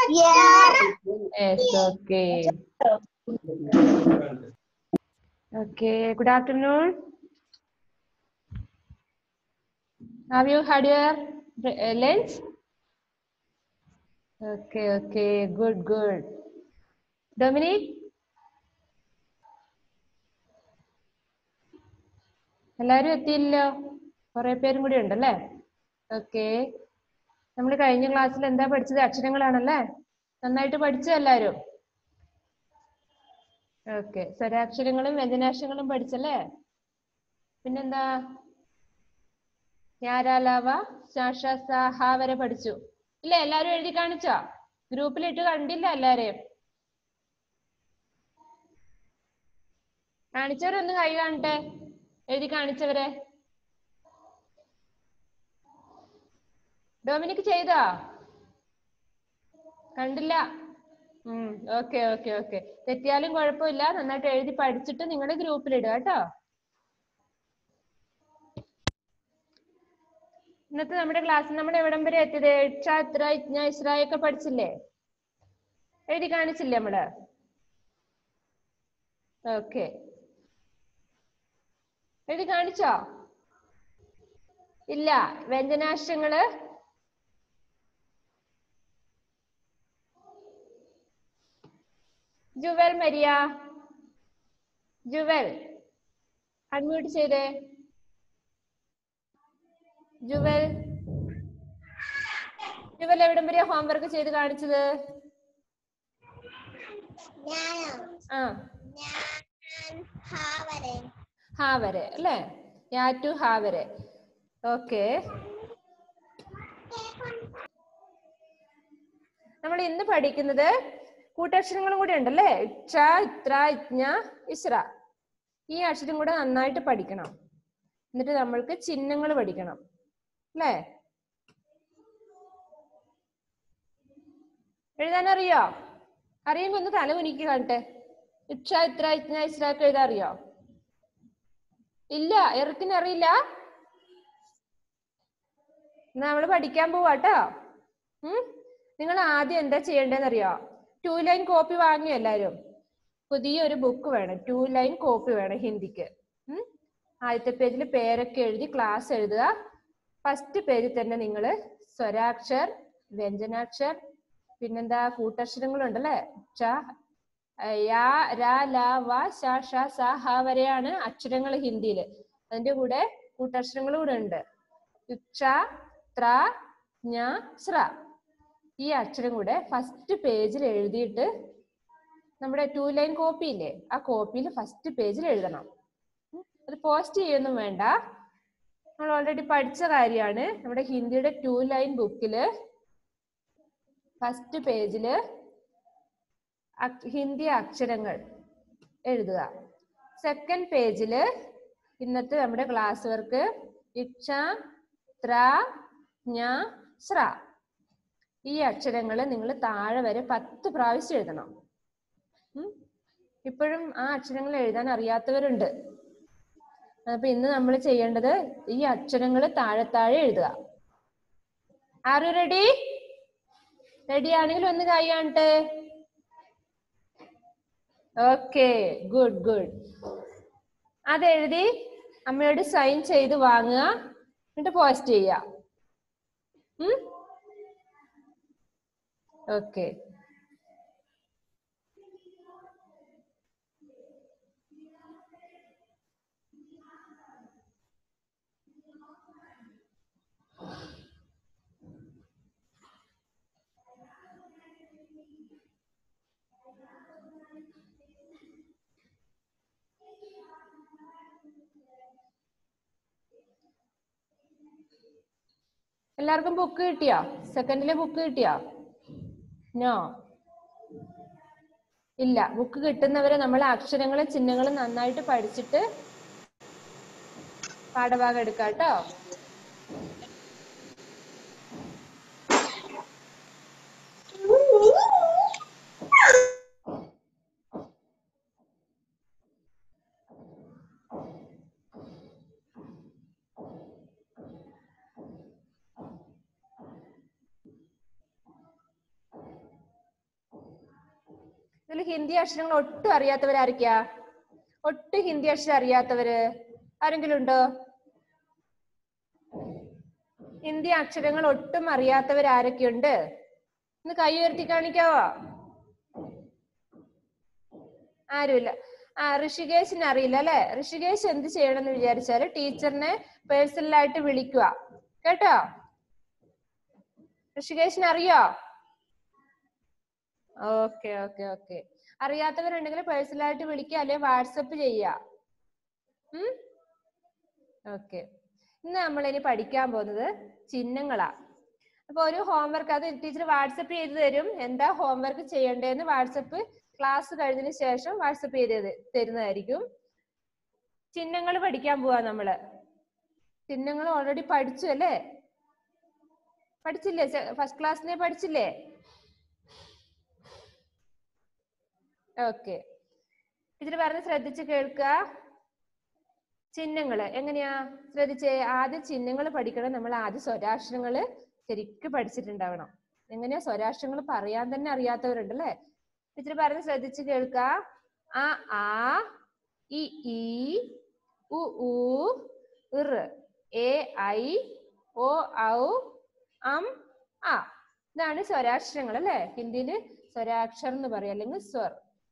Yes, okay. Okay, good afternoon. Have you had your bre- uh, lunch? Okay, okay, good, good. Dominic? എല്ലാരും എത്തിയില്ലോ കുറെ പേരും കൂടി ഉണ്ടല്ലേ okay നമ്മൾ കഴിഞ്ഞ ക്ലാസ്സിൽ എന്താ പഠിച്ചത് അക്ഷരങ്ങളാണല്ലേ നന്നായിട്ട് പഠിച്ചു എല്ലാരും ഓക്കെ സ്വരാക്ഷരങ്ങളും വ്യഞ്ജനാക്ഷരങ്ങളും പഠിച്ചല്ലേ പിന്നെന്താ ഞാരാലാവ ശാഷ സാഹ വരെ പഠിച്ചു ഇല്ല എല്ലാരും എഴുതി കാണിച്ചോ ഗ്രൂപ്പിലിട്ട് കണ്ടില്ല എല്ലാരെയും കാണിച്ചവരൊന്ന് കൈ കാണട്ടെ എഴുതി കാണിച്ചവരെ ഡൊമിനിക് ചെയ്തോ കണ്ടില്ല ഉം ഓക്കെ ഓക്കെ ഓക്കെ തെറ്റിയാലും കുഴപ്പമില്ല നന്നായിട്ട് എഴുതി പഠിച്ചിട്ട് നിങ്ങളുടെ ഗ്രൂപ്പിലിടുക കേട്ടോ ഇന്നത്തെ നമ്മുടെ ക്ലാസ്സിൽ നമ്മൾ എവിടം വരെ എത്തിയത് ഇക്ഷ ഇത്ര ഇജ്ഞ ഇസ്രായ ഒക്കെ പഠിച്ചില്ലേ എഴുതി കാണിച്ചില്ലേ നമ്മള് ഓക്കെ എഴുതി കാണിച്ചോ ഇല്ല വ്യഞ്ജനാക്ഷരങ്ങള് ജുവൽ മരിയ ജുവൽ അൺമ്യൂട്ട് ചെയ്തേ ജുവൽ ജുവൽ എവിടം വരെയാ ഹോംവർക്ക് ചെയ്ത് കാണിച്ചത് ആ ഹാ വരെ അല്ലേ യാ ടു ഹാ വരെ ഓക്കെ നമ്മൾ ഇന്ന് പഠിക്കുന്നത് കൂട്ടക്ഷരങ്ങളും കൂടി ഉണ്ടല്ലേ ഇക്ഷ ഇത്ര ഇജ്ഞ ഇസ്ര ഈ അക്ഷരം കൂടെ നന്നായിട്ട് പഠിക്കണം എന്നിട്ട് നമ്മൾക്ക് ചിഹ്നങ്ങൾ പഠിക്കണം അല്ലേ എഴുതാൻ അറിയോ അറിയുമ്പോ ഒന്ന് തല കുനിക്ക് കാണട്ടെ ഇക്ഷ ഇത്ര ഇജ്ഞ ഇസ്ര ഒക്കെ എഴുതാൻ അറിയോ ഇല്ല എറുക്കിന് അറിയില്ല എന്നാ നമ്മള് പഠിക്കാൻ പോവാട്ടോ ഉം നിങ്ങൾ ആദ്യം എന്താ ചെയ്യേണ്ടതെന്ന് അറിയോ ടു ലൈൻ കോപ്പി വാങ്ങിയോ എല്ലാരും പുതിയൊരു ബുക്ക് വേണം ടു ലൈൻ കോപ്പി വേണം ഹിന്ദിക്ക് ഉം ആദ്യത്തെ പേജിൽ പേരൊക്കെ എഴുതി ക്ലാസ് എഴുതുക ഫസ്റ്റ് പേജിൽ തന്നെ നിങ്ങൾ സ്വരാക്ഷർ വ്യഞ്ജനാക്ഷർ പിന്നെന്താ കൂട്ടക്ഷരങ്ങളുണ്ടല്ലേ ച യാ രാ ല വ ശ ഷ സ ഹ വരെയാണ് അക്ഷരങ്ങൾ ഹിന്ദിയിൽ അതിന്റെ കൂടെ കൂട്ടക്ഷരങ്ങൾ കൂടെ ഉണ്ട് ഉച്ച ത്ര ഞ ശ്ര ഈ അക്ഷരം കൂടെ ഫസ്റ്റ് പേജിൽ എഴുതിയിട്ട് നമ്മുടെ ടു ലൈൻ കോപ്പി ഇല്ലേ ആ കോപ്പിയിൽ ഫസ്റ്റ് പേജിൽ എഴുതണം ഉം. അത് പോസ്റ്റ് ചെയ്യൊന്നും വേണ്ട നമ്മൾ ഓൾറെഡി പഠിച്ച കാര്യമാണ് നമ്മുടെ ഹിന്ദിയുടെ ടു ലൈൻ ബുക്കില് ഫസ്റ്റ് പേജില് ഹിന്ദി അക്ഷരങ്ങൾ എഴുതുക സെക്കൻഡ് പേജില് ഇന്നത്തെ നമ്മുടെ ക്ലാസ് വർക്ക് ഇക്ഷ ത്ര ഞ ശ്ര ഈ അക്ഷരങ്ങൾ നിങ്ങൾ താഴെ വരെ പത്ത് പ്രാവശ്യം എഴുതണം ഉം. ഇപ്പോഴും ആ അക്ഷരങ്ങൾ എഴുതാൻ അറിയാത്തവരുണ്ട് അപ്പൊ ഇന്ന് നമ്മൾ ചെയ്യേണ്ടത് ഈ അക്ഷരങ്ങൾ താഴെ താഴെ എഴുതുക ആറ് റെഡി റെഡി ആണെങ്കിൽ ഒന്ന് കൈ കാണട്ടെ ഓക്കെ ഗുഡ് ഗുഡ് അത് എഴുതി അമ്മയോട് സൈൻ ചെയ്ത് വാങ്ങുക എന്നിട്ട് പോസ്റ്റ് ചെയ്യുക ഓക്കെ എല്ലാവർക്കും ബുക്ക് കിട്ടിയോ സെക്കൻഡിലെ ബുക്ക് കിട്ടിയോ നോ ഇല്ല ബുക്ക് കിട്ടുന്നവരെ നമ്മൾ അക്ഷരങ്ങളും ചിഹ്നങ്ങളും നന്നായിട്ട് പഠിച്ചിട്ട് പാഠഭാഗം എടുക്കാം കേട്ടോ ഇതിൽ ഹിന്ദി അക്ഷരങ്ങൾ ഒട്ടും അറിയാത്തവരായിരിക്കാ ഒട്ടും ഹിന്ദി അക്ഷരം അറിയാത്തവര് ആരെങ്കിലും ഉണ്ടോ ഹിന്ദി അക്ഷരങ്ങൾ ഒട്ടും അറിയാത്തവർ ആരൊക്കെയുണ്ട് ഒന്ന് കൈ ഉയർത്തി കാണിക്കാവോ ആരുമില്ല ആ ഋഷികേശിന് അറിയില്ല അല്ലെ ഋഷികേശ് എന്ത് ചെയ്യണമെന്ന് വിചാരിച്ചാല് ടീച്ചറിനെ പേഴ്സണലായിട്ട് വിളിക്കുക കേട്ടോ ഋഷികേശിന് അറിയോ ഓക്കെ ഓക്കെ ഓക്കെ അറിയാത്തവരുണ്ടെങ്കിൽ പേഴ്സണലായിട്ട് വിളിക്കുക അല്ലെങ്കിൽ വാട്സപ്പ് ചെയ്യുക ഉം ഓക്കെ ഇന്ന് നമ്മൾ ഇനി പഠിക്കാൻ പോകുന്നത് ചിഹ്നങ്ങളാ അപ്പൊ ഒരു ഹോംവർക്ക് അത് ടീച്ചർ വാട്സപ്പ് ചെയ്ത് തരും എന്താ ഹോംവർക്ക് ചെയ്യേണ്ടതെന്ന് വാട്സപ്പ് ക്ലാസ് കഴിഞ്ഞതിന് ശേഷം വാട്സപ്പ് ചെയ്ത് തരു- തരുന്നതായിരിക്കും ചിഹ്നങ്ങൾ പഠിക്കാൻ പോവാ നമ്മള് ചിഹ്നങ്ങൾ ഓൾറെഡി പഠിച്ചു അല്ലേ പഠിച്ചില്ലേ ഫസ്റ്റ് ക്ലാസ്സിനെ പഠിച്ചില്ലേ ഓക്കെ ടീച്ചർ പറഞ്ഞ് ശ്രദ്ധിച്ച് കേൾക്കുക ചിഹ്നങ്ങള് എങ്ങനെയാ ശ്രദ്ധിച്ചേ ആദ്യം ചിഹ്നങ്ങൾ പഠിക്കണം നമ്മൾ ആദ്യം സ്വരാക്ഷരങ്ങള് ശരിക്കും പഠിച്ചിട്ടുണ്ടാവണം എങ്ങനെയാ സ്വരാക്ഷരങ്ങൾ പറയാൻ തന്നെ അറിയാത്തവരുണ്ട് അല്ലേ ടീച്ചർ പറഞ്ഞ് ശ്രദ്ധിച്ച് കേൾക്കുക ആ ആ ഇ ഈ ഉ ഊ ഇർ എ ഐ ഓ ഔ അം ആ ഇതാണ് സ്വരാക്ഷരങ്ങൾ അല്ലേ ഹിന്ദിയിൽ സ്വരാക്ഷരം എന്ന് പറയും അല്ലെങ്കിൽ സ്വർ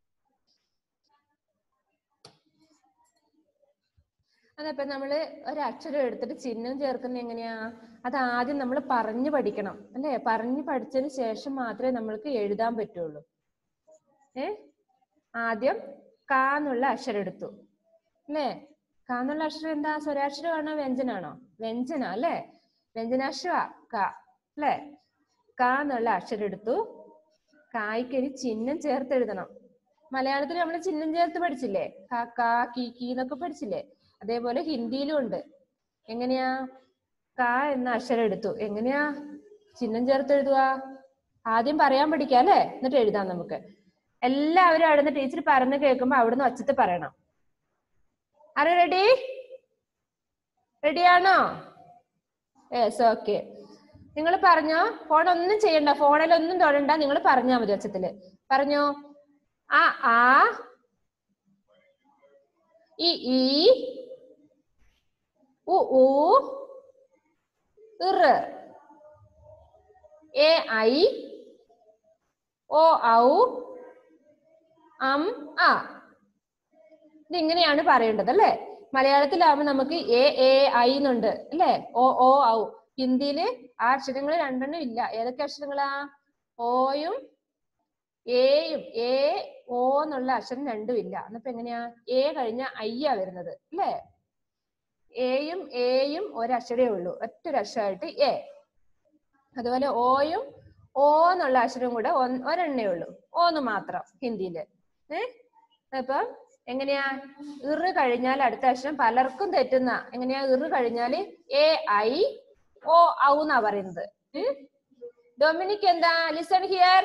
അതപ്പോ നമ്മള് ഒരക്ഷരം എടുത്തിട്ട് ചിഹ്നം ചേർക്കുന്ന എങ്ങനെയാ അത് ആദ്യം നമ്മൾ പറഞ്ഞു പഠിക്കണം അല്ലേ പറഞ്ഞു പഠിച്ചതിന് ശേഷം മാത്രമേ നമ്മൾക്ക് എഴുതാൻ പറ്റുള്ളൂ ഏ ആദ്യം കാ എന്നുള്ള അക്ഷരം എടുത്തു അല്ലേ കാ എന്നുള്ള അക്ഷരം എന്താ സ്വരാക്ഷരമാണോ വ്യഞ്ജനാണോ വ്യഞ്ജന അല്ലേ വ്യഞ്ജനാക്ഷര ക അല്ലേ കാ എന്നുള്ള അക്ഷരം എടുത്തു കായ്ക്ക് ഒരു ചിഹ്നം ചേർത്ത് എഴുതണം മലയാളത്തിൽ നമ്മൾ ചിഹ്നം ചേർത്ത് പഠിച്ചില്ലേ കാ കാ കീ കീ എന്നൊക്കെ പഠിച്ചില്ലേ അതേപോലെ ഹിന്ദിയിലും ഉണ്ട് എങ്ങനെയാ കാ എന്ന അക്ഷരം എടുത്തു എങ്ങനെയാ ചിഹ്നം ചേർത്ത് എഴുതുക ആദ്യം പറയാൻ പഠിക്കാം അല്ലേ എന്നിട്ട് എഴുതാം നമുക്ക് എല്ലാവരും അവിടുന്ന് ടീച്ചർ പറഞ്ഞു കേൾക്കുമ്പോ അവിടുന്ന് ഒച്ചത്ത് പറയണം ആരെ റെഡി റെഡിയാണോ യെസ് ഓക്കെ നിങ്ങൾ പറഞ്ഞോ ഫോൺ ഒന്നും ചെയ്യണ്ട ഫോണിൽ ഒന്നും തൊടണ്ട നിങ്ങൾ പറഞ്ഞാ മതി ഒച്ചത്തില് പറഞ്ഞോ ആ ആ ഇ ഈ ഉ ഊ ഇർ എ ഐ ഓ ഔ അം ആ ഇതിങ്ങനെയാണ് പറയേണ്ടത് അല്ലേ മലയാളത്തിലാവുമ്പോ നമുക്ക് എ എ ഐ എന്നുണ്ട് അല്ലേ ഓ ഓ ഔ ഹിന്ദിയില് ആ അക്ഷരങ്ങൾ രണ്ടെണ്ണം ഇല്ല ഏതൊക്കെ അക്ഷരങ്ങളാ ഓയും എയും എ ഓ എന്നുള്ള അക്ഷരം രണ്ടും ഇല്ല എന്നപ്പോ എങ്ങനെയാ എ കഴിഞ്ഞ ഐയാ വരുന്നത് അല്ലേ എയും എയും ഒരക്ഷരേ ഉള്ളൂ ഒറ്റൊരു അക്ഷരമായിട്ട് എ അതുപോലെ ഓയും ഓ എന്നുള്ള അക്ഷരം കൂടെ ഒന്ന് ഒരെണ്ണേ ഉള്ളൂ ഓന്ന് മാത്രം ഹിന്ദിയില് ഏ അപ്പൊ എങ്ങനെയാ ഇറ് കഴിഞ്ഞാൽ അടുത്ത അക്ഷരം പലർക്കും തെറ്റുന്ന എങ്ങനെയാ ഇറ് കഴിഞ്ഞാല് എ ഐ ഓ ഔ എന്നാ പറയുന്നത് ഡൊമിനിക് എന്താ ലിസൺ ഹിയർ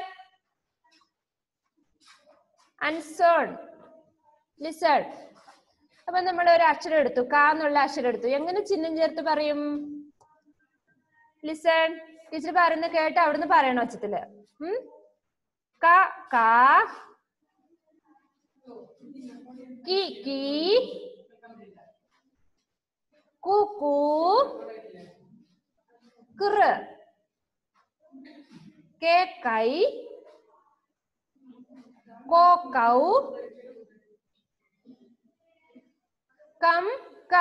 അൻസോൺ ലിസൺ അപ്പൊ നമ്മൾ ഒരു അക്ഷരം എടുത്തു കാ എന്നുള്ള അക്ഷരം എടുത്തു എങ്ങനെ ചിഹ്നം ചേർത്ത് പറയും ലിസൺ ടീച്ചർ പറയുന്ന കേട്ട് അവിടുന്ന് പറയണ ഒച്ചത്തില് ഉം ക കാ കി കീ കു കൂ കൃ കെ കൈ കോ കൗ കം ക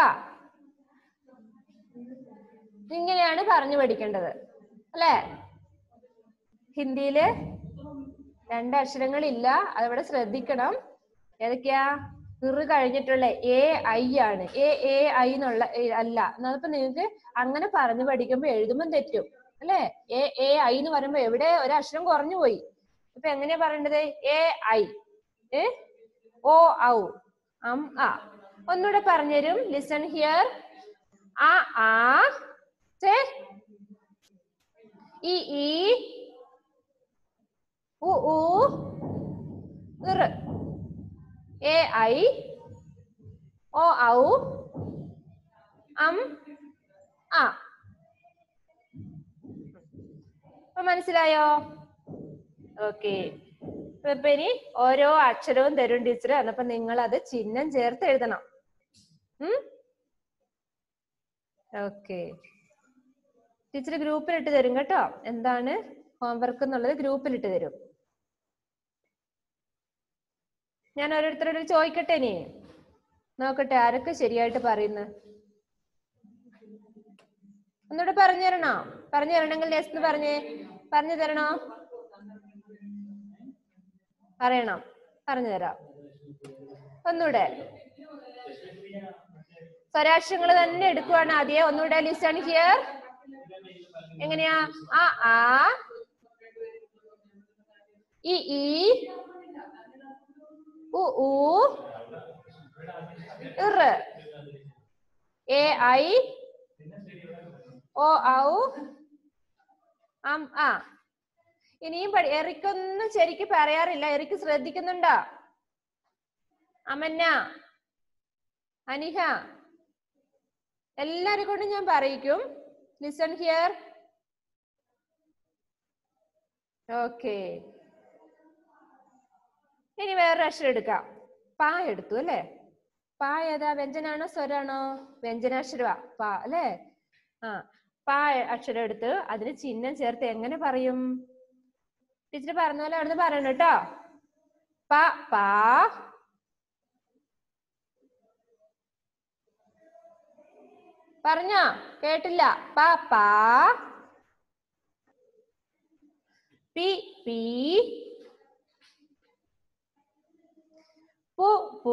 ഇങ്ങനെയാണ് പറഞ്ഞു പഠിക്കേണ്ടത് അല്ലേ ഹിന്ദിയില് രണ്ട് അക്ഷരങ്ങളില്ല അതവിടെ ശ്രദ്ധിക്കണം ഏതൊക്കെയാ ഇറ് കഴിഞ്ഞിട്ടുള്ള എ ഐ ആണ് എ എ ഐ എന്നുള്ള ഏ, അല്ല എന്നപ്പോ നിങ്ങൾക്ക് അങ്ങനെ പറഞ്ഞു പഠിക്കുമ്പോ എഴുതുമ്പോൾ തെറ്റും അല്ലേ എ എ ഐ എന്ന് പറയുമ്പോ എവിടെ ഒരു അക്ഷരം കുറഞ്ഞു പോയി ഇപ്പൊ എങ്ങനെയാ പറയേണ്ടത് എ ഐ ഏ ഓ ഔ അം ആ ഒന്നുകൂടെ പറഞ്ഞുതരും ലിസൺ ഹിയർ ആ ആ സേ ഇ ഈ ഉ ഊ ഇർ എ ഐ ഓ ഔ അം ആ അപ്പൊ മനസ്സിലായോ ഓക്കെ ഇപ്പൊ ഇനി ഓരോ അക്ഷരവും തരും ടീച്ചർ എന്നപ്പോ നിങ്ങൾ അത് ചിഹ്നം ചേർത്ത് എഴുതണം ഓക്കെ ടീച്ചർ ഗ്രൂപ്പിലിട്ട് തരും കേട്ടോ എന്താണ് ഹോംവർക്ക് എന്നുള്ളത് ഗ്രൂപ്പിലിട്ട് തരും ഞാൻ ഓരോരുത്തരോട് ചോദിക്കട്ടെ ഇനി നോക്കട്ടെ ആരൊക്കെ ശരിയായിട്ട് പറയുന്നു ഒന്നുകൂടെ പറഞ്ഞു തരണോ പറഞ്ഞു തരണമെങ്കിൽ നെക്സ്റ്റ് പറഞ്ഞേ പറഞ്ഞു തരണോ പറയണം പറഞ്ഞു തരാം ഒന്നുകൂടെ സ്വരാക്ഷരങ്ങൾ തന്നെ എടുക്കുവാണ് ആദ്യം ഒന്നുകൂടെ ലിസൺ ഹിയർ എങ്ങനെയാ ആ ആ ഇ ഈ ഉ ഊ ഇറ് എ ഐ ഓ ഔ അം ആ ഇനിയും പഠി എറിക്കൊന്നും ശരിക്ക് പറയാറില്ല എറിക്ക് ശ്രദ്ധിക്കുന്നുണ്ടോ അമന്ന അനിഹ എല്ലാരെ കൊണ്ടും ഞാൻ പറയിക്കും ലിസൺ ഹിയർ ഓക്കെ ഇനി വേറൊരു അക്ഷരം എടുക്കാം പാ എടുത്തു അല്ലേ പാ ഏതാ വ്യഞ്ജനാണോ സ്വരാണോ വ്യഞ്ജനാക്ഷരമാ പാ അല്ലേ ആ പാ അക്ഷരം എടുത്ത് അതിന് ചിഹ്നം ചേർത്ത് എങ്ങനെ പറയും ടീച്ചർ പറഞ്ഞ പോലെ അവിടുന്ന് പറയണം കേട്ടോ പ പാ പറഞ്ഞോ കേട്ടില്ല പ പാ പി പി പു പൂ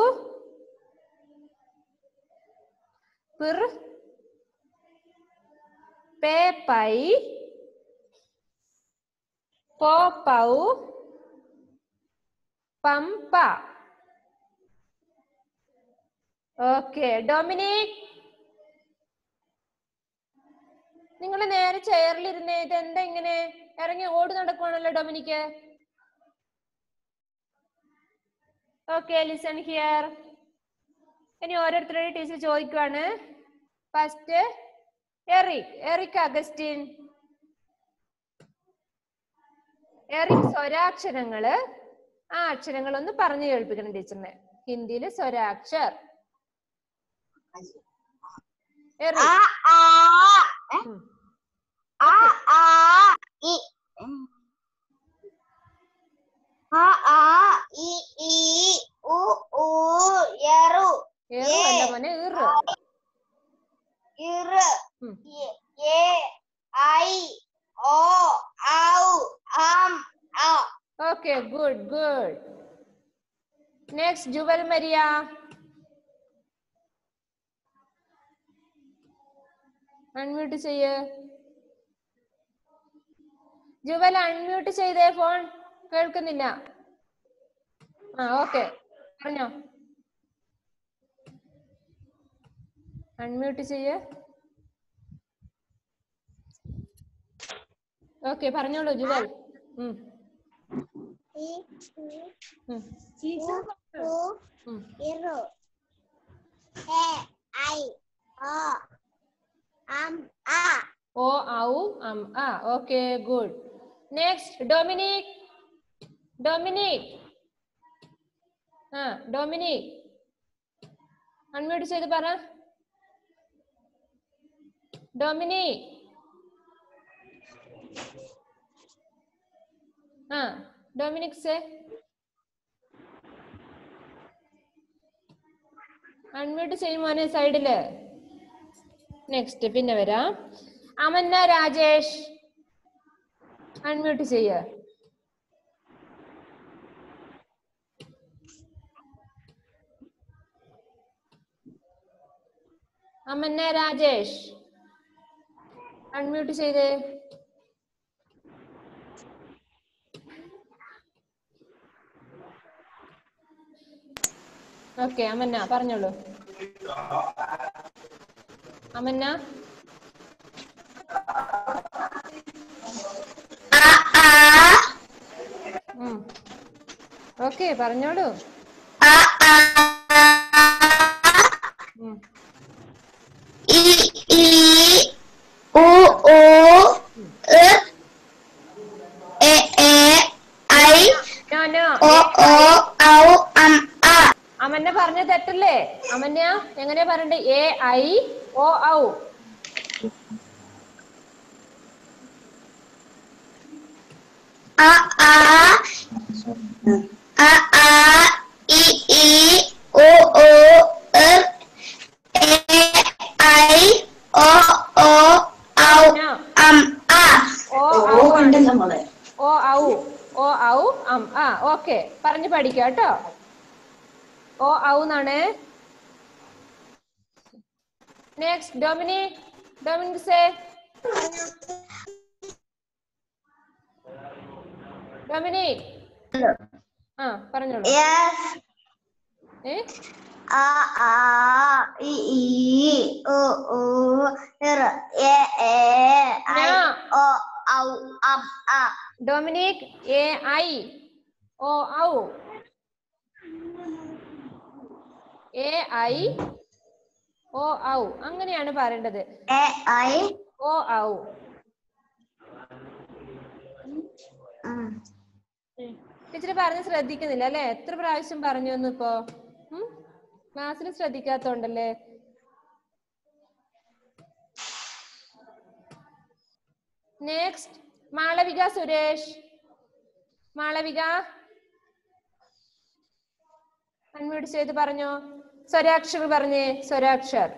പിർ പേ പൈ പോ പൗ പമ്പ ഓക്കെ ഡൊമിനിക് നിങ്ങൾ നേരെ ചെയറിലിരുന്നേ ഇത് എന്താ ഇങ്ങനെ ഇറങ്ങി ഓടി നടക്കുവാണല്ലോ ഡൊമിനിക്ക് ഓക്കെ ലിസൺ ഹിയർ ഇനി ഓരോരുത്തരുടെ ടീച്ചർ ചോദിക്കുവാണ് first Eric Eric Augustine Eric സ്വരാക്ഷരങ്ങള് ആ അക്ഷരങ്ങൾ ഒന്ന് പറഞ്ഞു കേൾപ്പിക്കണം ടീച്ചറിനെ ഹിന്ദിയില് സ്വരാക്ഷർ ആ എറിക് ആ ഉം. ആ ആ ഇ ആ ആ ഇ ഈ ഉ ഊ യറു എറു അല്ല മോനെ ഇറ് ഇറ് ഉം. എ- എ ഐ ഓ ഔ അം ആ okay good good next Jewel Maria unmute ചെയ്യ് ജുവൽ അൺമ്യൂട്ട് ചെയ്തേ ഫോൺ കേൾക്കുന്നില്ല ആ ഓക്കെ പറഞ്ഞോ അൺമ്യൂട്ട് ചെയ്യ് ഓക്കെ പറഞ്ഞോളൂ ജുവൽ ഉം ഇ ഉം ഉ ഊ ഉം ഇറു എ ഐ ഓ അം ആ ഓ ഔ അം ആ okay good next Dominic Dominic ആ ഡൊമിനിക് അൺമ്യൂട്ട് ചെയ്ത് പറ ഡൊമിനിക് ആ ഡൊമിനിക് സേ അൺമ്യൂട്ട് ചെയ്യും മോനെ സൈഡില് നെക്സ്റ്റ് പിന്നെ വരാം അമന്ന രാജേഷ് അൺമ്യൂട്ട് ചെയ്യ അമന്ന രാജേഷ് അൺമ്യൂട്ട് ചെയ്തേ ഓക്കെ അമന്ന പറഞ്ഞോളൂ അമന്ന ആ ആ ഓക്കെ പറഞ്ഞോളൂ ആ ആ ഉം. ഇ ഈ ഉ ഊ ഇ എ എ ഐ നോ ഓ ഓ ഔ അം ആ അമന്യ പറഞ്ഞ തെറ്റല്ലേ അമന്യ എങ്ങനെയാ പറയണ്ടേ എ ഐ ഓ ഔ അ ആ അ ആ ഇ ഈ ഓ ഓ എർ എ ഐ ഓ ഓ ഔ അം ആ ഓ ഔ ആണ്. ഓ ഔ ഓ ഔ അം ആ ഓക്കെ പറഞ്ഞു പഠിക്കാം കേട്ടോ ഓ ഔ എന്നാണ് next Dominic Dominic say Dominic ആ പറഞ്ഞോളൂ യെസ് ഏ a a i i o o r e e i Yeah. o au am a Dominic എ ഐ ഓ ഔ എ ഐ ഓ ഔ അങ്ങനെയാണ് പറയേണ്ടത് e i ഓ ഔ mm. ടീച്ചർ പറഞ്ഞ് ശ്രദ്ധിക്കുന്നില്ല അല്ലെ എത്ര പ്രാവശ്യം പറഞ്ഞു എന്ന് ഇപ്പോ ക്ലാസ്സിൽ ശ്രദ്ധിക്കാത്തോണ്ടല്ലേ നെക്സ്റ്റ് മാളവിക സുരേഷ് മാളവിക അൺമ്യൂട്ട് ചെയ്ത് പറഞ്ഞോ സ്വരാക്ഷർ പറഞ്ഞേ സ്വരാക്ഷർ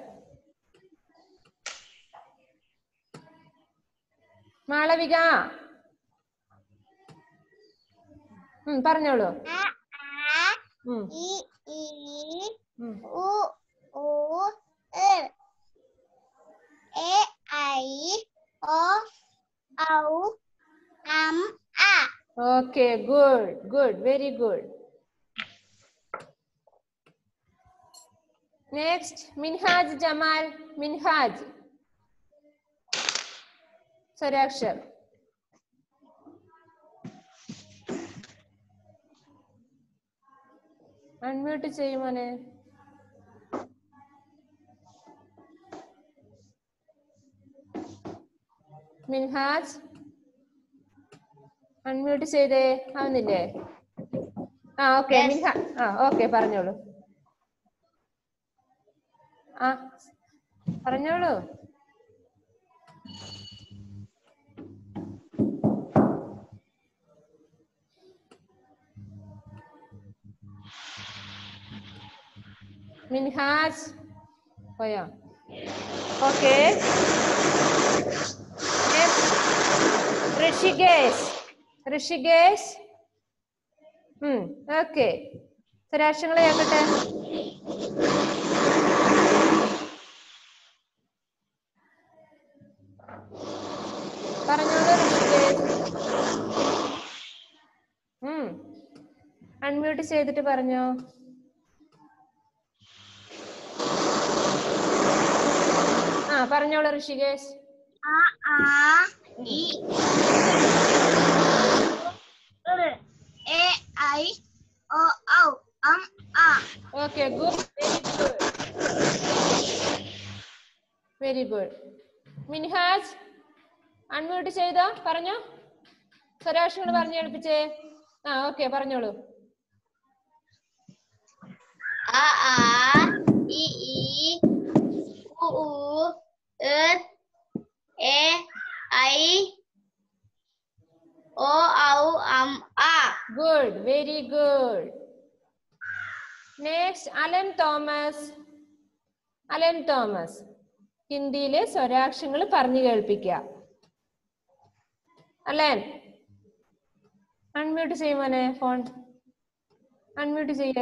മാളവിക ഉം പറഞ്ഞോളൂ a a ഉം i i ഉം o o r e i o au am a Okay, good, good, very good. Next, Minhaj Jamal, Minhaj. സ്വരാക്ഷർ അൺമ്യൂട്ട് ചെയ്യുമോനെ മിൻഹാജ് അൺമ്യൂട്ട് ചെയ്തേ ആവുന്നില്ലേ ആ ഓക്കെ മിൻഹ ആ ഓക്കെ പറഞ്ഞോളൂ ആ പറഞ്ഞോളൂ മിൻഹാജ് പോയോ ഓക്കെ ഋഷികേശ് ഋഷികേശ് ഉം ഓക്കെ സ്വരാക്ഷരങ്ങൾ കേൾക്കട്ടെ പറഞ്ഞോളൂ ഋഷികേശ് ഉം അൺമ്യൂട്ട് ചെയ്തിട്ട് പറഞ്ഞോ ആ പറഞ്ഞോളൂ Rishikesh a a i r e i o au am a okay good very good very good Minhaj unmute ചെയ്തോ പറഞ്ഞോ സ്വരാക്ഷരങ്ങൾ പറഞ്ഞു കേൾപ്പിച്ചേ ആ ഓക്കെ പറഞ്ഞോളൂ a a i i u u r e i o au am a good very good next Alan Thomas Alan Thomas ഹിന്ദിയിലെ സ്വരാക്ഷരങ്ങൾ പറഞ്ഞു കേൾപ്പിക്കുക Alan unmute ചെയ്യുമോനെ ഫോൺ അൺമ്യൂട്ട് ചെയ്യേ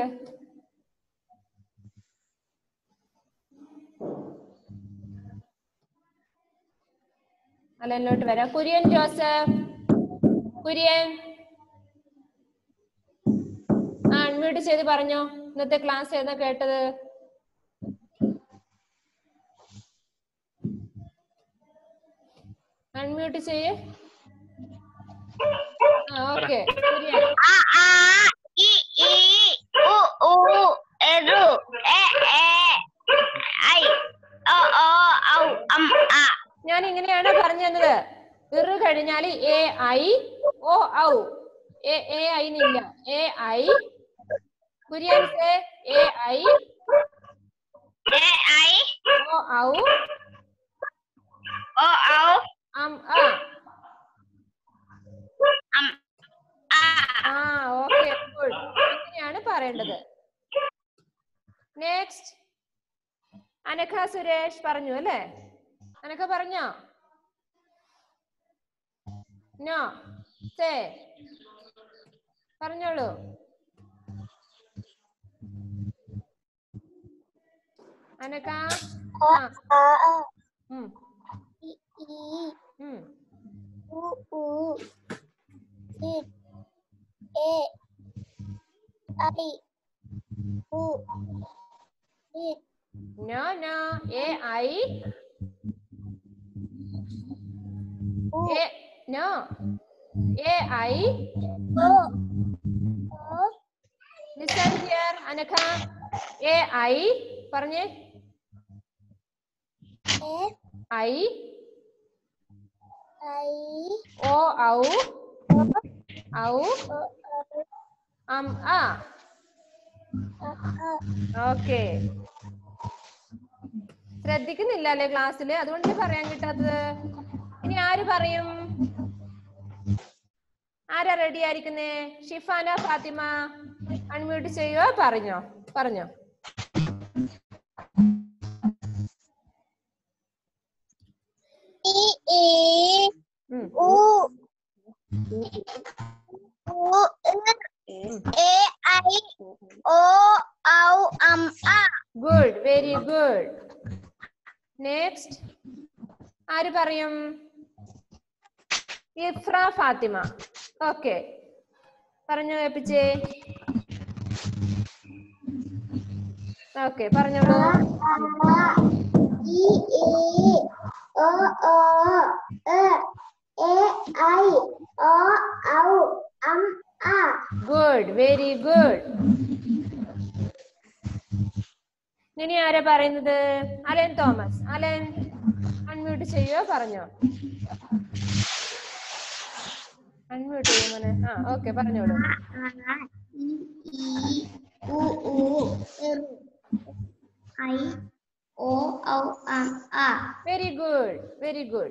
അലനിലോട്ട് വരാം കുര്യൻ ജോസഫ് കുര്യൻ ആ അൺമ്യൂട്ട് ചെയ്ത് പറഞ്ഞോ ഇന്നത്തെ ക്ലാസ് ഏതാ കേട്ടത് അൺമ്യൂട്ട് ചെയ്യ് ആ okay Kurian a a i i u u r e e i o o au am a ഞാൻ ഇങ്ങനെയാണ് പറഞ്ഞു തന്നത് ഇറ് കഴിഞ്ഞാൽ എ ഐ ഓ ഔ എ എ ഐനില്ല എ ഐ കുര്യൻസ് എ ഐ A I ഓ ഔ O O അം ആ um ah ആ ഓക്കെ ഗുഡ് അങ്ങനെയാണ് പറയേണ്ടത് നെക്സ്റ്റ് അനഘ സുരേഷ് പറഞ്ഞു അല്ലേ അനഘ പറഞ്ഞോ നോ സേ പറഞ്ഞോളൂ അനഘ ആ ഉം E E ഉം U U I A I U I no no എ ഐ U എ നോ എ ഐ O O listen here Anagha എ ഐ പറഞ്ഞേ A ഐ I ഓ ഔ ഔ O അം ആ O O ഓക്കെ ശ്രദ്ധിക്കുന്നില്ല അല്ലേ ക്ലാസ്സിൽ അതുകൊണ്ട് പറയാൻ കിട്ടാത്തത് ഇനി ആര് പറയും ആരാ റെഡി ആയിരിക്കുന്നേ ഷിഫാന ഫാത്തിമ അൺമ്യൂട്ട് ചെയ്യുവോ പറഞ്ഞോ പറഞ്ഞോ E E ഉം. U U A I O O um A good very good next ആര് പറയും ഇഫ്ര ഫാത്തിമ ഓക്കെ പറഞ്ഞു കേൾപ്പിച്ചേ ഓക്കെ പറഞ്ഞോളൂ E E O O E A I O O um A good very good ഇനി ആരാ പറയുന്നത് അലൻ തോമസ് അലൻ അൺമ്യൂട്ട് ചെയ്യോ പറഞ്ഞോ അൺമ്യൂട്ട് ചെയ്യോ മോനെ ആ ഓക്കെ പറഞ്ഞോളൂ E E U U R I O O um A very good very good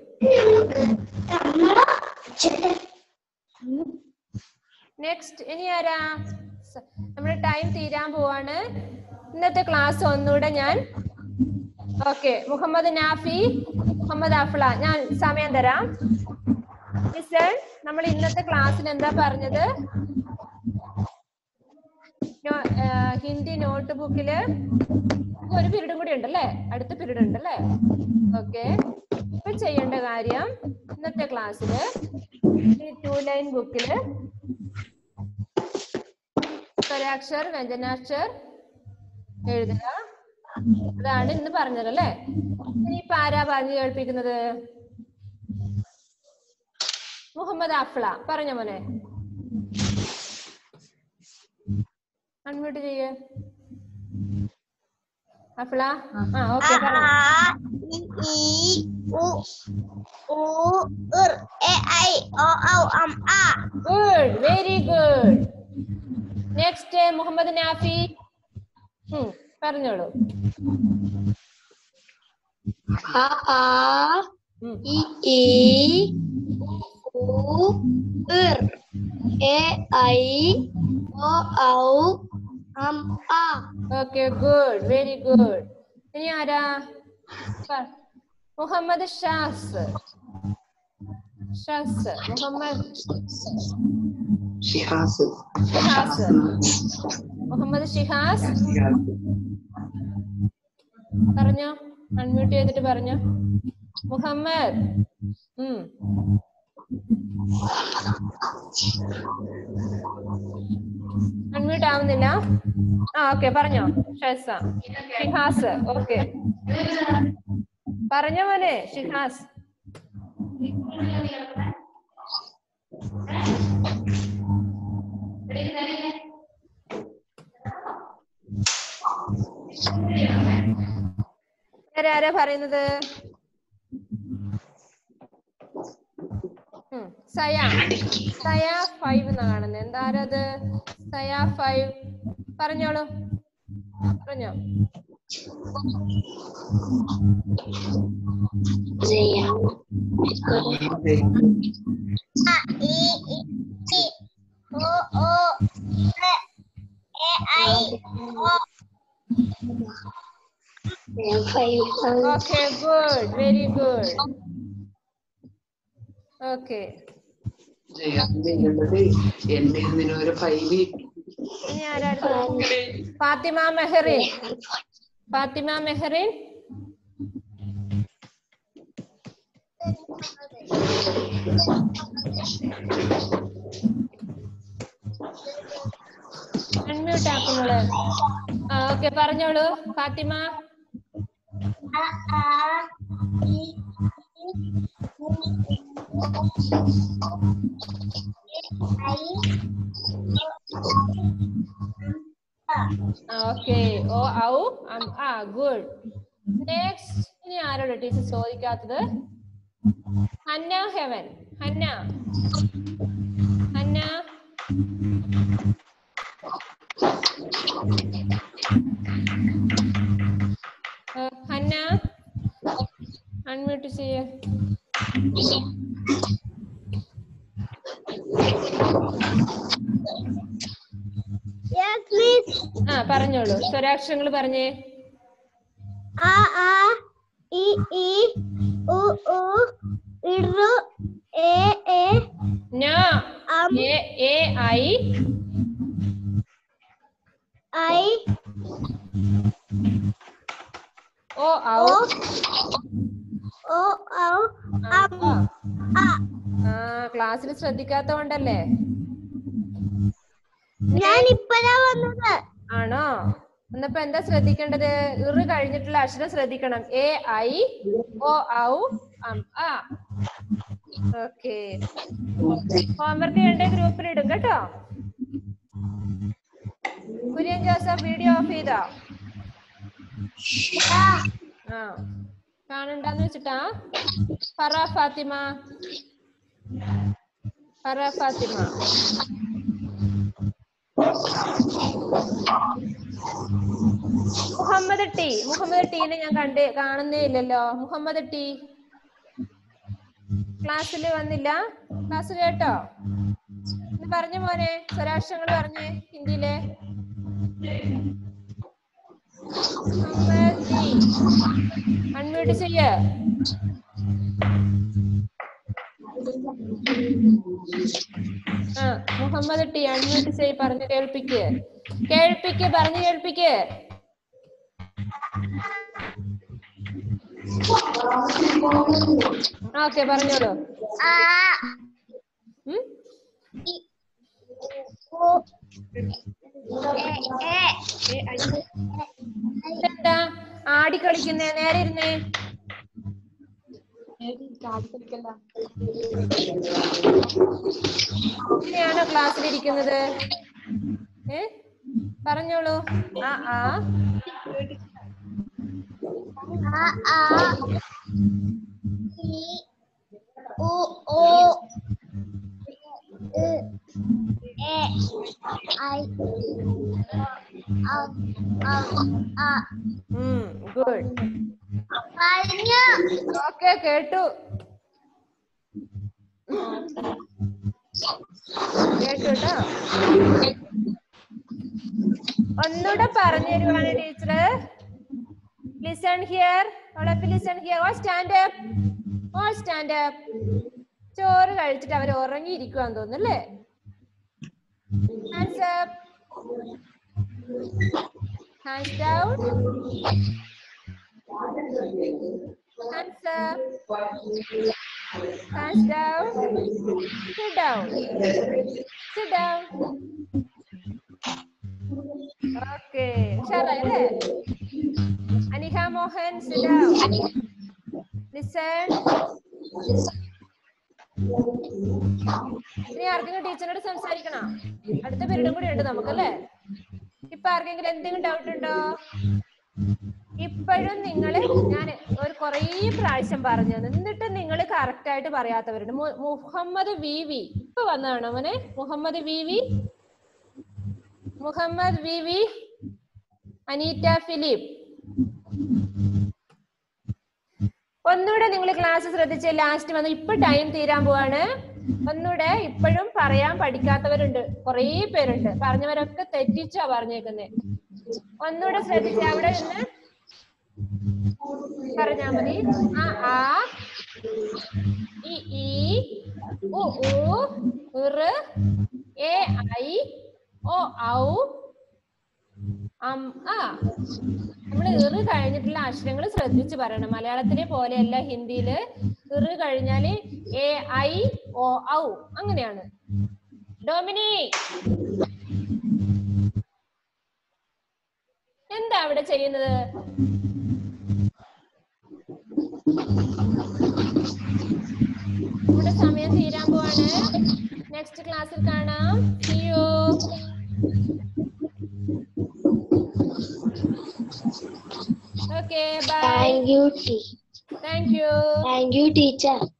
next ഇനി ആരാ സ- നമ്മുടെ ടൈം തീരാൻ പോവാണ് ഇന്നത്തെ ക്ലാസ് ഒന്നുകൂടെ ഞാൻ ഓക്കെ മുഹമ്മദ് നാഫി മുഹമ്മദ് അഫ്ല ഞാൻ സമയം തരാം മിസ്റ്റർ നമ്മൾ ഇന്നത്തെ ക്ലാസ്സിൽ എന്താ പറഞ്ഞത് നോ- ആ, ഹിന്ദി നോട്ട് ബുക്കില് ഒരു പീരീഡും കൂടി ഉണ്ടല്ലേ അടുത്ത പീരീഡ് ഉണ്ടല്ലേ ഓക്കെ ഇപ്പൊ ചെയ്യേണ്ട കാര്യം ഇന്നത്തെ ക്ലാസ്സില് ഈ ടു ലൈൻ ബുക്കില് സ്വരാക്ഷർ വ്യഞ്ജനാക്ഷർ എഴുതുക അതാണ് ഇന്ന് പറഞ്ഞത് അല്ലേ ഇനി ഇപ്പൊ ആരാ പറഞ്ഞു കേൾപ്പിക്കുന്നത് മുഹമ്മദ് അഫ്ല പറഞ്ഞ മോനെ അൺമ്യൂട്ട് ചെയ്യേ അഫ്ല ആ ഓക്കെ പറഞ്ഞു A E E U U R A I O O um A good very good next Muhammad Nafi ഉം, പറഞ്ഞോളൂ A A ഉം. E E U R A I O O um A okay good very good ഇനി ആരാ പ- മുഹമ്മദ് ഷാസ് ഷാസ് മുഹമ്മദ് ഷിഹാസ് ഷിഹാസ് മുഹമ്മദ് ഷിഹാസ് പറഞ്ഞോ unmute ചെയ്തിട്ട് പറഞ്ഞോ മുഹമ്മദ് ഉം അൺമ്യൂട്ട് ആവുന്നില്ല ആ ഓക്കെ പറഞ്ഞോ ഷെസ ഷിഹാസ് ഓക്കെ പറഞ്ഞോ മോനെ ഷിഹാസ് വേറെ ആരാ പറയുന്നത് ഉം, സയ സയ ഫൈവ് എന്നാ കാണുന്നത് എന്താരത് സയ ഫൈവ് പറഞ്ഞോളൂ പറഞ്ഞോ A, E, I, I, O, O, E, E, I, O. Okay good very good okay ചെയ്യാൻ ചെയ്യേണ്ടത് എന്റെ ഇതിനൊരു ഫൈവ് ഇനി ആരായിരുന്നു ഫാത്തിമ മെഹറിൻ ഫാത്തിമ മെഹറിൻ അൺമ്യൂട്ട് ആക്കുമോള് ആ ഓക്കെ പറഞ്ഞോളൂ Fathima A, A, I, okay ഓ ഔ അം, ആ ഗുഡ് നെക്സ്റ്റ് ഇനി ആരോട് ടീച്ചർ ചോദിക്കാത്തത് ഹന്ന ഹെവൻ ഹന്ന ഹന്ന ഏ, ഹന്ന അൺമ്യൂട്ട് ചെയ്യ Yes, miss. ആ പറഞ്ഞോളൂ സ്വരാക്ഷരങ്ങൾ പറഞ്ഞേ A, A, I, I, U, U, Iru, E, E, no Am, എ എ ഐ I, ഓ ഔ O, O, O, ആ, Am, A. ആ ക്ലാസ്സിൽ ശ്രദ്ധിക്കാത്തോണ്ടല്ലേ ഞാൻ ഇപ്പഴാ വന്നത് ആണോ എന്നപ്പോ എന്താ ശ്രദ്ധിക്കേണ്ടത് ഇറ് കഴിഞ്ഞിട്ടുള്ള അക്ഷരം ശ്രദ്ധിക്കണം എ ഐ ഓ ഔ അം ആ ഓക്കെ ഹോംവർക്ക് ചെയ്യേണ്ട ഗ്രൂപ്പിൽ ഇടും കേട്ടോ കുര്യൻ ജോസഫ് വീഡിയോ ഓഫ് ചെയ്തോ ആ കാണണ്ടെന്ന് വെച്ചിട്ടാ പറ ഫാത്തിമ പറ ഫാത്തിമ മുഹമ്മദ് ടി മുഹമ്മദ് ടീനെ ഞാൻ കണ്ട് കാണുന്നേ ഇല്ലല്ലോ മുഹമ്മദ് ടി ക്ലാസ്സിൽ വന്നില്ല ക്ലാസ് കേട്ടോ ഇന്ന് പറഞ്ഞു മോനെ സ്വരാക്ഷരങ്ങൾ പറഞ്ഞേ ഹിന്ദിയിലെ മുഹമ്മദ് ടി അൺമ്യൂട്ട് ചെയ്യ ആ മുഹമ്മദ് ടി അൺമ്യൂട്ട് ചെയ് പറഞ്ഞു കേൾപ്പിക്ക് കേൾപ്പിക്ക് പറഞ്ഞു കേൾപ്പിക്ക് ഓക്കെ പറഞ്ഞോളൂ A, ഉം? I, U, E, E, ഇതെന്താ ആടി കളിക്കുന്നേ നേരെ ഇരുന്നേ ഇങ്ങനെയാണോ ക്ലാസ്സിൽ ഇരിക്കുന്നത് ഏ പറഞ്ഞോളൂ ആ ആ A, A, I, U, O, E, E, I, Am, Am, A. Good കഴിഞ്ഞു ഓക്കെ കേട്ടു കേട്ടു കേട്ടോ ഒന്നുകൂടെ പറഞ്ഞു തരുവാണ് ടീച്ചർ ലിസൺ ഹിയർ ഓളപ്പ് ലിസൺ ഹിയർ ഓ സ്റ്റാൻഡ് അപ്പ് ഓ സ്റ്റാൻഡ് അപ്പ് ചോറ് കഴിച്ചിട്ട് അവർ ഉറങ്ങിയിരിക്കുവാന്ന് തോന്നുന്നു അല്ലേ hands up hands down hands up hands down sit down sit down okay ഉഷാറായല്ലേ Aniha Mohan sit down listen ഇനി ആർക്കെങ്കിലും ടീച്ചറിനോട് സംസാരിക്കണോ അടുത്ത പീരീഡും കൂടി ഉണ്ട് നമുക്കല്ലേ ഇപ്പൊ ആർക്കെങ്കിലും എന്തെങ്കിലും ഡൗട്ട് ഉണ്ടോ ഇപ്പോഴും നിങ്ങൾ ഞാൻ ഒരു കുറേ പ്രാവശ്യം പറഞ്ഞു തന്നു എന്നിട്ട് നിങ്ങൾ കറക്റ്റ് ആയിട്ട് പറയാത്തവരുണ്ട് മു- മുഹമ്മദ് വി വി ഇപ്പൊ വന്നതാണോ മോനെ Muhammad V V Muhammad V V Anitta Philip ഒന്നുകൂടെ നിങ്ങൾ ക്ലാസ് ശ്രദ്ധിച്ച് ലാസ്റ്റ് വന്ന് ഇപ്പൊ ടൈം തീരാൻ പോവാണ് ഒന്നുകൂടെ ഇപ്പോഴും പറയാൻ പഠിക്കാത്തവരുണ്ട് കുറേ പേരുണ്ട് പറഞ്ഞവരൊക്കെ തെറ്റിച്ചാ പറഞ്ഞേക്കുന്നേ ഒന്നുകൂടെ ശ്രദ്ധിച്ച് അവിടെ നിന്ന് പറഞ്ഞാ മതി ആ ആ ഇ ഈ ഉ ഊ ഇറ് എ ഐ ഓ ഔ അം ആ നമ്മൾ ഇറ് കഴിഞ്ഞിട്ടുള്ള അക്ഷരങ്ങൾ ശ്രദ്ധിച്ച് പറയണം മലയാളത്തിലെ പോലെയല്ല ഹിന്ദിയില് ഇറ് കഴിഞ്ഞാല് എ ഐ ഓ ഔ അങ്ങനെയാണ് ഡോമിനി എന്താ അവിടെ ചെയ്യുന്നത് നമ്മുടെ സമയം തീരാൻ പോവാണ് നെക്സ്റ്റ് ക്ലാസ്സിൽ കാണാം See you. Okay, bye. Thank you, te- Thank you. thank you, teacher.